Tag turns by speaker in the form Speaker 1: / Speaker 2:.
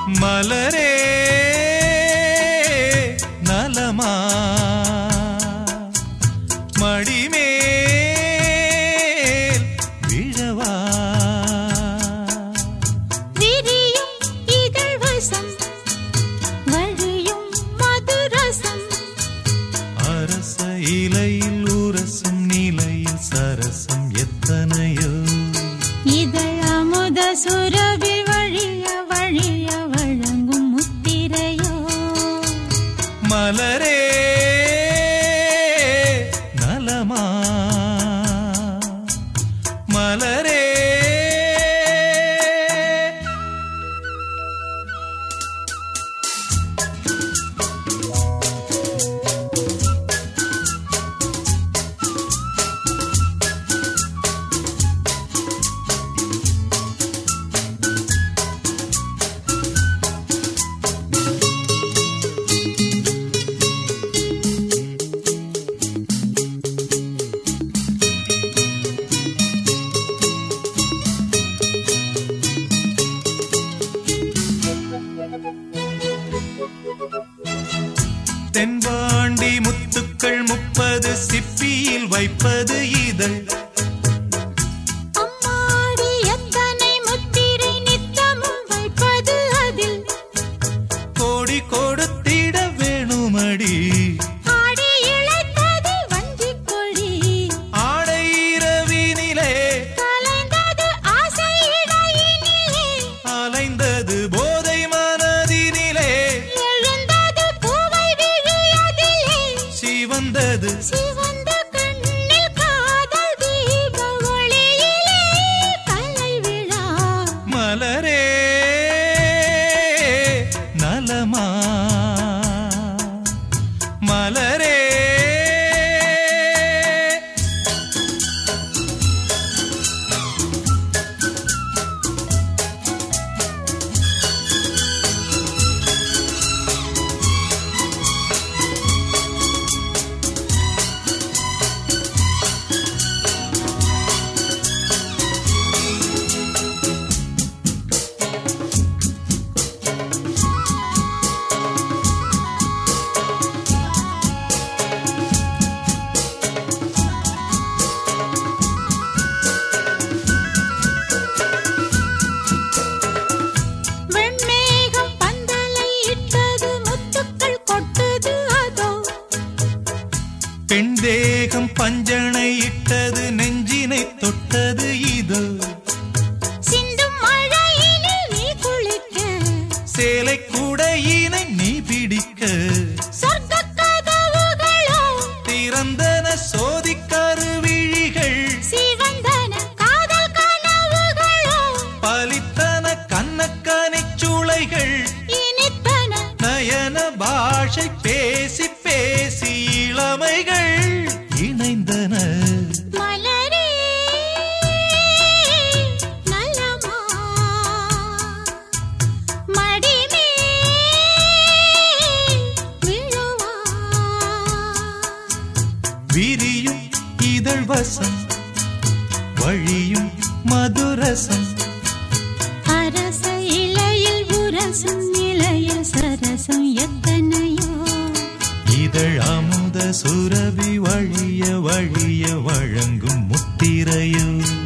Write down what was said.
Speaker 1: மலரே நலமா மடிமேல் விழவா
Speaker 2: விரியும் இதழ்வசம் வழியும் மதுரசம்
Speaker 1: அரச இலையில் உரசும் நிலையில் சரசம் எத்தனையோ
Speaker 2: இதழ் அமுத சுரபி வழிய வழிய வழங்கும் முத்திரையோ
Speaker 1: மலரே நலமா மலரே தென்பாண்டி முத்துக்கள் முப்பது சிப்பியில் வைப்பது இதழ்
Speaker 2: அம்மாடி எத்தனை முத்திரை நித்தமும் வைப்பது அதில்
Speaker 1: கோடி கொடுத்திட வேணுமடி
Speaker 2: ஆடி இழைத்தது வஞ்சிக் கொடி
Speaker 1: ஆடை இரவினிலே
Speaker 2: கலைந்தது ஆசை இடையினிலே
Speaker 1: அலைந்தது போதை மனதினிலே
Speaker 2: எழுந்தது பூவை விழியதிலே
Speaker 1: சிவந்தது
Speaker 2: சிவந்த கண்ணில் காதல் தீப ஒளியிலே கலை விழா
Speaker 1: மலரே நலமா மலரே
Speaker 2: வெண்மேகம் பந்தலை இட்டது முத்துக்கள் கொட்டுது அதோ
Speaker 1: பெண் தேகம் பஞ்சனை இட்டது நெஞ்சினை தொட்டது இதோ
Speaker 2: சிந்தும் மழையினில் நீ குளிக்க
Speaker 1: சேலை கூடையினை நீ பிடிக்க
Speaker 2: சொர்க்கக் கதவுகளோ
Speaker 1: திறந்தன சோதிக்கருவிழிகள்
Speaker 2: சிவந்தன காதல் கனவுகளோ
Speaker 1: பலித்தன கண்ணக்கனிச் சூளைகள்
Speaker 2: இனித்தன
Speaker 1: நயன பாஷை பேசி பேசி இளமைகள் இணைந்தன
Speaker 2: மலரே நலமா மடிமே விழுவா
Speaker 1: விரியும் இதழ் வசம் வழியும் மதுரசம்
Speaker 2: அரச இலையில் உரசும் நிலையில் சரசம் எத்தனையோ
Speaker 1: இதழ் அமுத சுரபி வழிய வழிய வழங்கும் முத்திரையோ